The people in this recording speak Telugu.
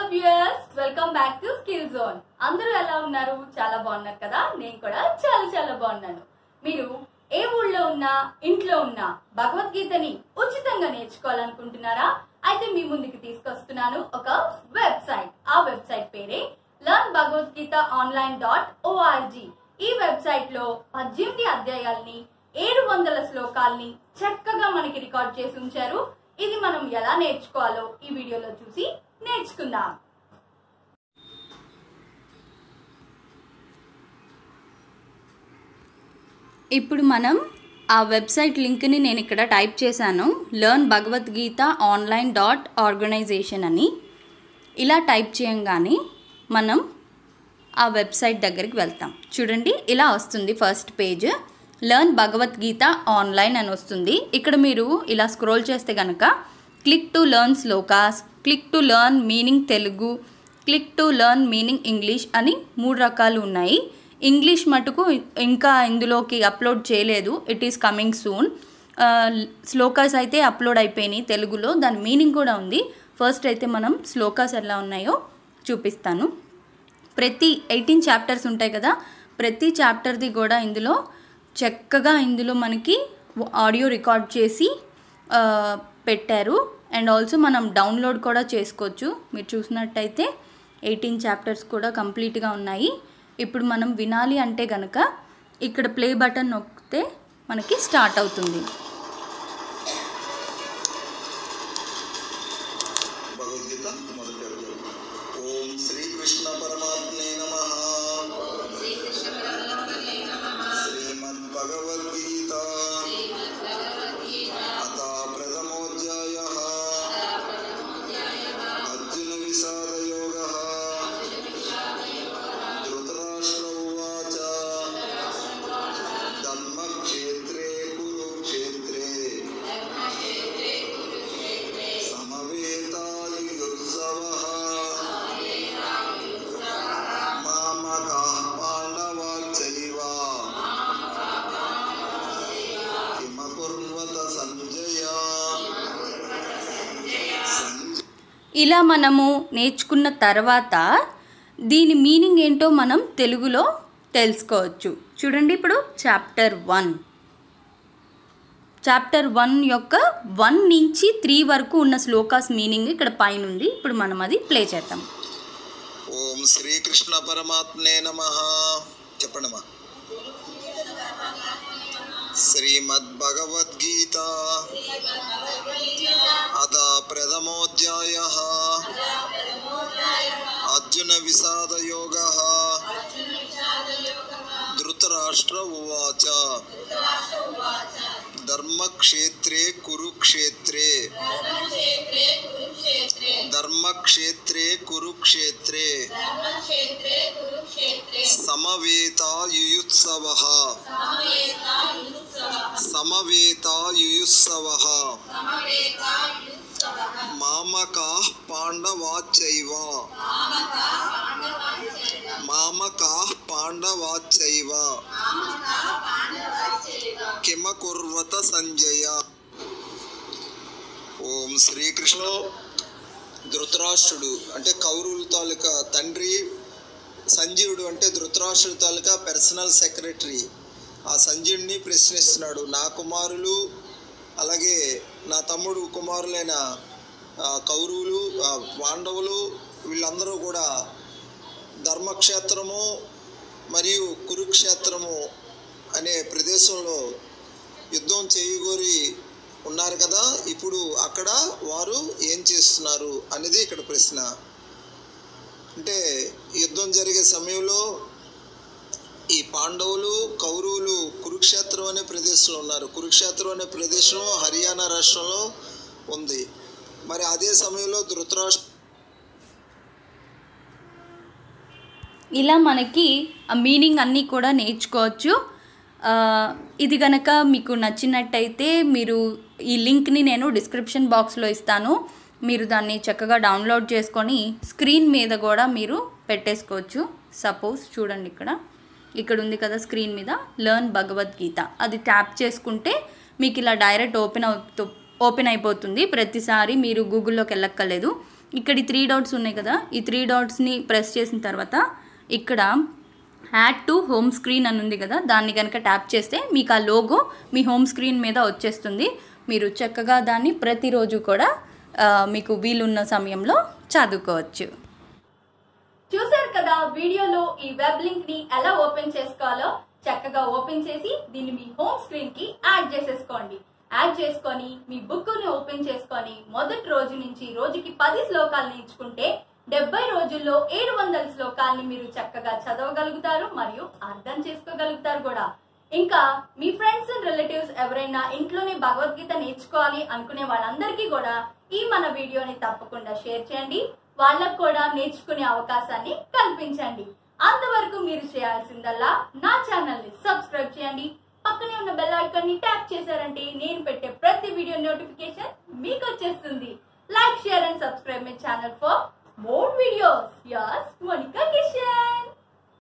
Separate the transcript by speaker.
Speaker 1: viewers welcome back to skill zone అందరూ ఎలా ఉన్నారు చాలా బాగున్నారు కదా నేను కూడా చాలా చాలా బాగున్నాను మీరు ఏ ఊళ్ళో ఉన్నా ఇంట్లో ఉన్నా భగవద్గీతని ఉచితంగా నేర్చుకోవాలనుకుంటున్నారా అయితే మీ ముందుకు తీసుకొస్తున్నాను ఒక వెబ్సైట్ ఆ వెబ్సైట్ పేరే learn Bhagavad Gita online dot O R G ఈ వెబ్సైట్ లో పద్దెనిమిది అధ్యాయాల్ని ఏడు వందల శ్లోకాల్ని చక్కగా మనకి రికార్డ్ చేసి ఉంచారు ఇది మనం ఎలా నేర్చుకోవాలో ఈ వీడియోలో చూసి నేర్చుకుందాం ఇప్పుడు మనం ఆ వెబ్సైట్ లింక్ని నేను ఇక్కడ టైప్ చేశాను learn Bhagavad Gita online dot organization అని ఇలా టైప్ చేయంగానే మనం ఆ వెబ్సైట్ దగ్గరికి వెళ్తాం చూడండి ఇలా వస్తుంది first page learn Bhagavad Gita online అని వస్తుంది ఇక్కడ మీరు ఇలా స్క్రోల్ చేస్తే కనుక click to learn shlokas click to learn meaning Telugu click to learn meaning English అని మూడు రకాలు ఉన్నాయి ఇంగ్లీష్ మటుకు ఇంకా ఇందులోకి అప్లోడ్ చేయలేదు it is coming soon shlokas అయితే అప్లోడ్ అయిపోయినాయి తెలుగులో దాని మీనింగ్ కూడా ఉంది ఫస్ట్ అయితే మనం శ్లోకాస్ ఎలా ఉన్నాయో చూపిస్తాను ప్రతి ఎయిటీన్ చాప్టర్స్ ఉంటాయి కదా ప్రతి చాప్టర్ది కూడా ఇందులో చక్కగా ఇందులో మనకి ఆడియో రికార్డ్ చేసి ఆ, పెట్టారు అండ్ ఆల్సో మనం డౌన్లోడ్ కూడా చేసుకోవచ్చు మీరు చూసినట్టయితే ఎయిటీన్ చాప్టర్స్ కూడా కంప్లీట్గా ఉన్నాయి ఇప్పుడు మనం వినాలి అంటే కనుక ఇక్కడ ప్లే బటన్ నొక్కితే మనకి స్టార్ట్ అవుతుంది
Speaker 2: భగవద్గీత మొదటి అధ్యాయం ఓం శ్రీకృష్ణ పరమాత్మే నమ శ్రీమద్ భగవద్గీత అథ ప్రథమోధ్యాయ అర్జున విషాద యోగ ధృతరాష్ట్ర ఉవాచ ధర్మక్షేత్రే కురుక్షేత్రే సమవేతాయుత్సవः మామకాः పాండవాశ్చైవ కిమకుర్వత సంజయ సంజ
Speaker 1: ఇలా మనము నేర్చుకున్న తర్వాత దీని మీనింగ్ ఏంటో మనం తెలుగులో తెలుసుకోవచ్చు చూడండి ఇప్పుడు చాప్టర్ వన్ చాప్టర్ వన్ యొక్క వన్ నుంచి త్రీ వరకు ఉన్న శ్లోకాస్ మీనింగ్ ఇక్కడ పైన ఉంది ఇప్పుడు మనం అది ప్లే చేద్దాం
Speaker 2: ఓం శ్రీకృష్ణ పరమాత్మే నమ చెప్పండి మా శ్రీమద్భగవద్గీత అద ప్రథమోధ్యాయ అర్జున విషాద యోగ ధృతరాష్ట్ర ఉవాచ ధర్మక్షేత్రే కురుక్షేత్రే ధర్మక్షేత్రే కురుక్షేత్రే సమవేతాయుయుత్సవ సమవేతాయుయుత్సవ మామకా పాండవాచైవ మామకా పాండవాచైవ కిమకుర్వత సంజయ ఓం శ్రీకృష్ణ ధృతరాష్ట్రుడు అంటే కౌరవుల తాలూకా తండ్రి సంజీవుడు అంటే ధృతరాష్ట్రుడు తాలూకా పర్సనల్ సెక్రటరీ ఆ సంజీవుడిని ప్రశ్నిస్తున్నాడు నా కుమారులు అలాగే నా తమ్ముడు కుమారులైన ఆ, కౌరవులు ఆ, పాండవులు వీళ్ళందరూ కూడా ధర్మక్షేత్రము మరియు కురుక్షేత్రము అనే ప్రదేశంలో యుద్ధం చేయగోరి ఉన్నారు కదా ఇప్పుడు అక్కడ వారు ఏం చేస్తున్నారు అనేది ఇక్కడ ప్రశ్న అంటే యుద్ధం జరిగే సమయంలో ఈ పాండవులు కౌరవులు కురుక్షేత్రం అనే ప్రదేశంలో ఉన్నారు కురుక్షేత్రం అనే ప్రదేశం హర్యానా రాష్ట్రంలో ఉంది మరి అదే సమయంలో ధృతరాష్ట్ర
Speaker 1: ఇలా మనకి ఆ మీనింగ్ అన్నీ కూడా నేర్చుకోవచ్చు ఆ, ఇది కనుక మీకు నచ్చినట్టయితే మీరు ఈ లింక్ని నేను డిస్క్రిప్షన్ బాక్స్లో ఇస్తాను మీరు దాన్ని చక్కగా డౌన్లోడ్ చేసుకొని స్క్రీన్ మీద కూడా మీరు పెట్టేసుకోవచ్చు సపోజ్ చూడండి ఇక్కడ ఇక్కడ ఉంది కదా స్క్రీన్ మీద లర్న్ భగవద్గీత అది ట్యాప్ చేసుకుంటే మీకు ఇలా డైరెక్ట్ ఓపెన్ అవుతూ ఓపెన్ అయిపోతుంది ప్రతిసారి మీరు గూగుల్లోకి వెళ్ళక్కర్లేదు ఇక్కడ ఈ త్రీ డాట్స్ ఉన్నాయి కదా ఈ త్రీ డాట్స్ని ప్రెస్ చేసిన తర్వాత ఇక్కడ యాడ్ టు హోమ్ స్క్రీన్ అని ఉంది కదా దాన్ని కనుక ట్యాప్ చేస్తే మీకు ఆ లోగో మీ హోమ్ స్క్రీన్ మీద వచ్చేస్తుంది మీరు చక్కగా దాన్ని ప్రతిరోజు కూడా ఆ, మీకు వీలున్న సమయంలో చదువుకోవచ్చు
Speaker 3: చూశారు కదా వీడియోలో ఈ వెబ్ లింక్ ని ఎలా ఓపెన్ చేసుకోవాలో చక్కగా ఓపెన్ చేసి దీన్ని మీ హోమ్ స్క్రీన్ కి యాడ్ చేసేసుకోండి యాడ్ చేసుకొని మీ బుక్ ని ఓపెన్ చేసుకొని మొదటి రోజు నుంచి రోజుకి పది శ్లోకాలు నేర్చుకుంటే డెబ్బై రోజుల్లో ఏడు వందల శ్లోకాల్ని మీరు చక్కగా చదవగలుగుతారు మరియు అర్థం చేసుకోగలుగుతారు కూడా ఇంకా మీ ఫ్రెండ్స్ అండ్ రిలేటివ్స్ ఎవరైనా ఇంట్లోనే భగవద్గీత నేర్చుకోవాలి అనుకునే వాళ్ళందరికీ కూడా ఈ మన వీడియోని తప్పకుండా షేర్ చేయండి వాళ్ళకు కూడా నేర్చుకునే అవకాశాన్ని కల్పించండి అంతవరకు మీరు చేయాల్సిందల్లా నా ఛానల్ ని సబ్స్క్రైబ్ చేయండి పక్కనే ఉన్న బెల్ ఐకాన్ ని ట్యాప్ చేశారంటే నేను పెట్టే ప్రతి వీడియో నోటిఫికేషన్ మీకు వచ్చేస్తుంది like share and subscribe my channel for more videos yes money